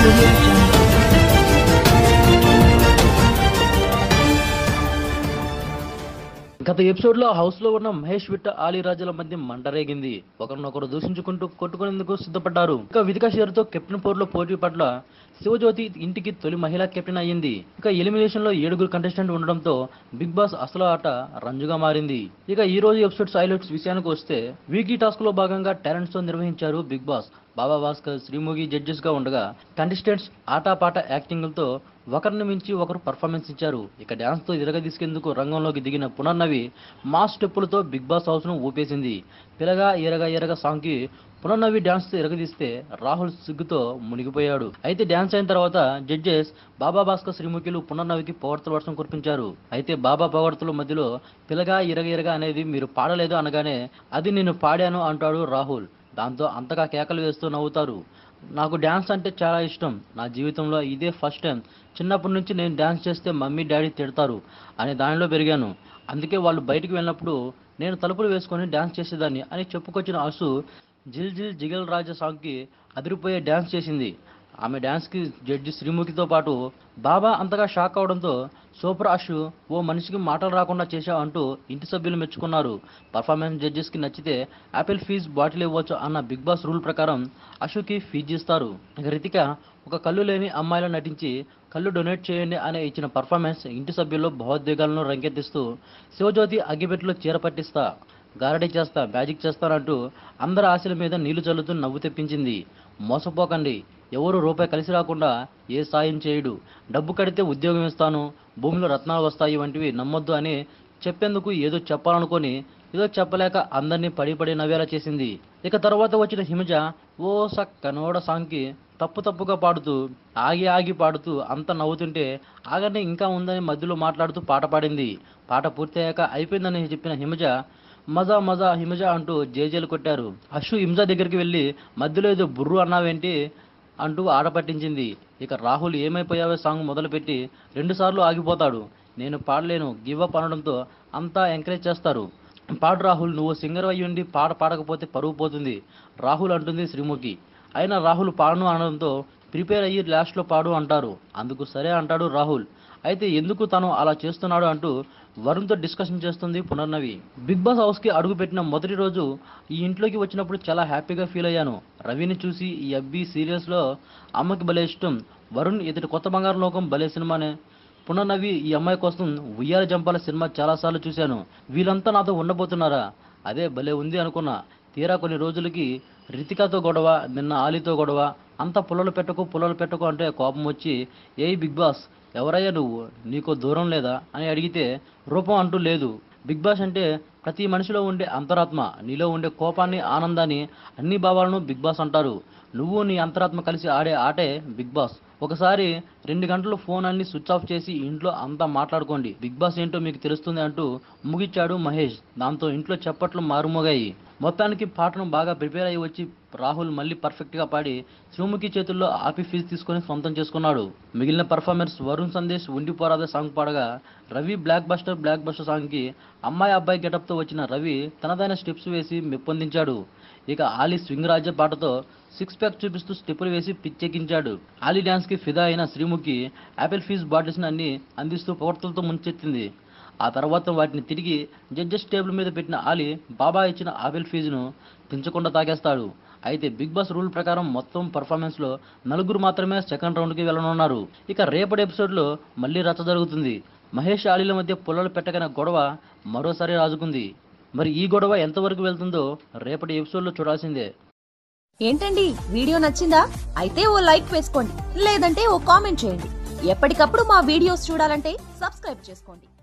audio jungle. గత episode లో house లో ఉన్న మహేష్ విట్ట ఆలీ రాజుల మధ్య మంట రేగింది ఒకరినొకరు దూషించుకుంటూ కొట్టుకునేందుకు సిద్ధపడ్డారు ఇక విధికా షేర్తో కెప్టెన్ పోర్లో పోటీ పట్ల శివజ్యోతి ఇంటికి తొలి మహిళా కెప్టెన్ అయ్యింది ఇక ఎలిమినేషన్ లో ఏడుగురు కంటెస్టెంట్ ఉండడంతో బిగ్ బాస్ అసలు ఆట రంజుగా మారింది ఇక ఈ రోజు ఎపిసోడ్స్ హైలైట్స్ విషయానికి వస్తే వీక్లీ టాస్క్ లో భాగంగా టాలెంట్స్ తో నిర్వహించారు big boss Baba Bhaskar Sreemukhi judges గా ఉండగా కంటెస్టెంట్స్ ఆటాపాట యాక్టింగ్లతో ఒకరిని మించి ఒకరు పర్ఫార్మెన్స్ ఇచ్చారు ఇక డ్యాన్స్ తో ఇరగదీసేందుకు రంగంలోకి దిగిన పునర్నవి మాస్ స్టెప్పులతో బిగ్ బాస్ హౌస్ ను ఊపేసింది పిలగా ఎరగా ఎరగా సాంగ్ కి పునర్నవి డ్యాన్స్ తో ఇరగదీస్తే రాహుల్ సిగ్గుతో మునిగిపోయాడు అయితే డ్యాన్స్ అయిన తర్వాత జడ్జెస్ బాబా భాస్కర్ శ్రీముఖిలు పునర్నవికి పొగడ్తల వర్షం కురిపించారు అయితే బాబా పొగడ్తల మధ్యలో పిలగా ఇరగ ఇరగ అనేది మీరు పాడలేదు అనగానే అది నేను పాడాను అంటాడు రాహుల్ దాంతో అంతగా కేకలు వేస్తూ నవ్వుతారు నాకు డ్యాన్స్ అంటే చాలా ఇష్టం నా జీవితంలో ఇదే ఫస్ట్ టైం చిన్నప్పటి నుంచి నేను డ్యాన్స్ చేస్తే మమ్మీ డాడీ తిడతారు అనే దానిలో పెరిగాను అందుకే వాళ్ళు బయటికి వెళ్ళినప్పుడు నేను తలుపులు వేసుకొని డ్యాన్స్ చేసేదాన్ని అని చెప్పుకొచ్చిన అసు జిల్ జిల్ జిగల్ రాజా సాంగ్కి అదిరిపోయే డ్యాన్స్ చేసింది ఆమె డ్యాన్స్కి జడ్జి శ్రీముఖితో పాటు బాబా అంతగా షాక్ అవడంతో సూపర్ అషు ఓ మనిషికి మాటలు రాకుండా చేశావు అంటూ ఇంటి సభ్యులు మెచ్చుకున్నారు పర్ఫార్మెన్స్ జడ్జెస్కి నచ్చితే యాపిల్ ఫీజ్ బాటిల్ ఇవ్వచ్చు అన్న బిగ్ బాస్ రూల్ ప్రకారం అషుకి ఫీజు ఇస్తారు ఇక రితిక ఒక కళ్ళు లేని అమ్మాయిలా నటించి కళ్ళు డొనేట్ చేయండి అనే ఇచ్చిన పర్ఫార్మెన్స్ ఇంటి సభ్యుల్లో భావోద్వేగాలను రంకెత్తిస్తూ శివజ్యోతి అగ్గిపెట్టులో చీర పట్టిస్తా గారడీ చేస్తా మ్యాజిక్ చేస్తానంటూ అందరి ఆశల మీద నీళ్లు చల్లుతూ నవ్వు తెప్పించింది మోసపోకండి ఎవరు రూపాయి కలిసి రాకుండా ఏ సాయం చేయుడు డబ్బు కడితే ఉద్యోగం ఇస్తాను భూమిలో రత్నాలు వస్తాయి వంటివి నమ్మొద్దు అని చెప్పేందుకు ఏదో చెప్పాలనుకొని ఏదో చెప్పలేక అందరినీ పడి పడి నవ్వేలా చేసింది ఇక తర్వాత వచ్చిన హిమజ ఓ సక్కనోడ సాంగ్కి తప్పు తప్పుగా పాడుతూ ఆగి ఆగి పాడుతూ అంత నవ్వుతుంటే ఆగనే ఇంకా ఉందని మధ్యలో మాట్లాడుతూ పాట పాడింది పాట పూర్తయ్యాక అయిపోయిందని చెప్పిన హిమజ మజా మజా హిమజ అంటూ జేజేలు కొట్టారు అషు హిమజ దగ్గరికి వెళ్ళి మధ్యలో ఏదో బుర్రు అన్నావేంటి అంటూ ఆట పట్టించింది ఇక రాహుల్ ఏమైపోయావే సాంగ్ మొదలుపెట్టి రెండుసార్లు ఆగిపోతాడు నేను పాడలేను గివ్ అప్ అనడంతో అంతా ఎంకరేజ్ చేస్తారు పాడు రాహుల్ నువ్వు సింగర్ అయ్యుండి పాట పాడకపోతే పరువు పోతుంది రాహుల్ అంటుంది శ్రీముఖి అయినా రాహుల్ పాడను అనడంతో ప్రిపేర్ అయ్యి లాస్ట్లో పాడు అంటారు అందుకు సరే అంటాడు రాహుల్ అయితే ఎందుకు తను అలా చేస్తున్నాడు అంటూ వరుణ్తో డిస్కషన్ చేస్తుంది పునర్నవి బిగ్ బాస్ హౌస్కి అడుగుపెట్టిన మొదటి రోజు ఈ ఇంట్లోకి వచ్చినప్పుడు చాలా హ్యాపీగా ఫీల్ అయ్యాను రవిని చూసి ఈ అబ్బి సీరియల్స్లో అమ్మకి భలే ఇష్టం వరుణ్ ఇతడి కొత్త బంగారు లోకం భలే సినిమానే పునర్నవి ఈ అమ్మాయి కోసం ఉయ్యాల జంపాల సినిమా చాలాసార్లు చూశాను వీళ్ళంతా నాతో ఉండబోతున్నారా అదే భలే ఉంది అనుకున్నా తీరా కొన్ని రోజులకి రితికాతో గొడవ నిన్న ఆలీతో గొడవ అంత పుల్లలు పెట్టకు పుల్లలు పెట్టకు అంటే కోపం వచ్చి ఏయ్ బిగ్ బాస్ ఎవరయ్యా నువ్వు నీకో దూరం లేదా అని అడిగితే రూపం అంటూ లేదు బిగ్ బాస్ అంటే ప్రతి మనిషిలో ఉండే అంతరాత్మ నీలో ఉండే కోపాన్ని ఆనందాన్ని అన్ని భావాలను బిగ్ బాస్ అంటారు నువ్వు నీ అంతరాత్మ కలిసి ఆడే ఆటే బిగ్ బాస్ ఒకసారి రెండు గంటలు ఫోన్ అన్ని స్విచ్ ఆఫ్ చేసి ఇంట్లో అంతా మాట్లాడుకోండి బిగ్ బాస్ ఏంటో మీకు తెలుస్తుంది అంటూ ముగిచ్చాడు మహేష్ దాంతో ఇంట్లో చప్పట్లు మారుమోగాయి మొత్తానికి పాటను బాగా ప్రిపేర్ అయ్యి వచ్చి రాహుల్ మళ్ళీ పర్ఫెక్ట్గా పాడి శ్రీముఖి చేతుల్లో ఆపి ఫీజు తీసుకొని సొంతం చేసుకున్నాడు మిగిలిన పర్ఫార్మెన్స్ వరుణ్ సందేశ్ ఉండిపోరాదే సాంగ్ పాడగా Ravi blockbuster blockbuster సాంగ్కి అమ్మాయి అబ్బాయి గెటప్తో వచ్చిన రవి తనదైన స్టెప్స్ వేసి మెప్పొందించాడు ఇక ఆలీ స్వింగ్ రాజ్య పాటతో సిక్స్ ప్యాక్ చూపిస్తూ స్టెప్పులు వేసి పిచ్చెక్కించాడు ఆలీ డ్యాన్స్కి ఫిదా అయిన శ్రీముఖి యాపిల్ ఫీజ్ బాటిల్స్ని అన్ని అందిస్తూ పొగడ్తలతో ముంచెత్తింది ఆ తర్వాత వాటిని తిరిగి జడ్జెస్ టేబుల్ మీద పెట్టిన ఆలీ బాబా ఇచ్చిన ఆపిల్ ఫీజును పెంచకుండా తాగేస్తాడు అయితే బిగ్ బాస్ రూల్ ప్రకారం మొత్తం పర్ఫార్మెన్స్లో నలుగురు మాత్రమే సెకండ్ రౌండ్కి వెళ్ళనున్నారు ఇక రేపటి ఎపిసోడ్లో మళ్ళీ రచ్చ జరుగుతుంది మహేష్ ఆలీల మధ్య పుల్లలు పెట్టగన గొడవ మరోసారి రాజుకుంది మరి ఈ గొడవ ఎంతవరకు వెళ్తుందో రేపటి ఎపిసోడ్లో చూడాల్సిందే ఏంటండి వీడియో నచ్చిందా అయితే ఓ లైక్ వేసుకోండి లేదంటే ఓ కామెంట్ చేయండి ఎప్పటికప్పుడు మా వీడియోస్ చూడాలంటే సబ్స్క్రైబ్ చేసుకోండి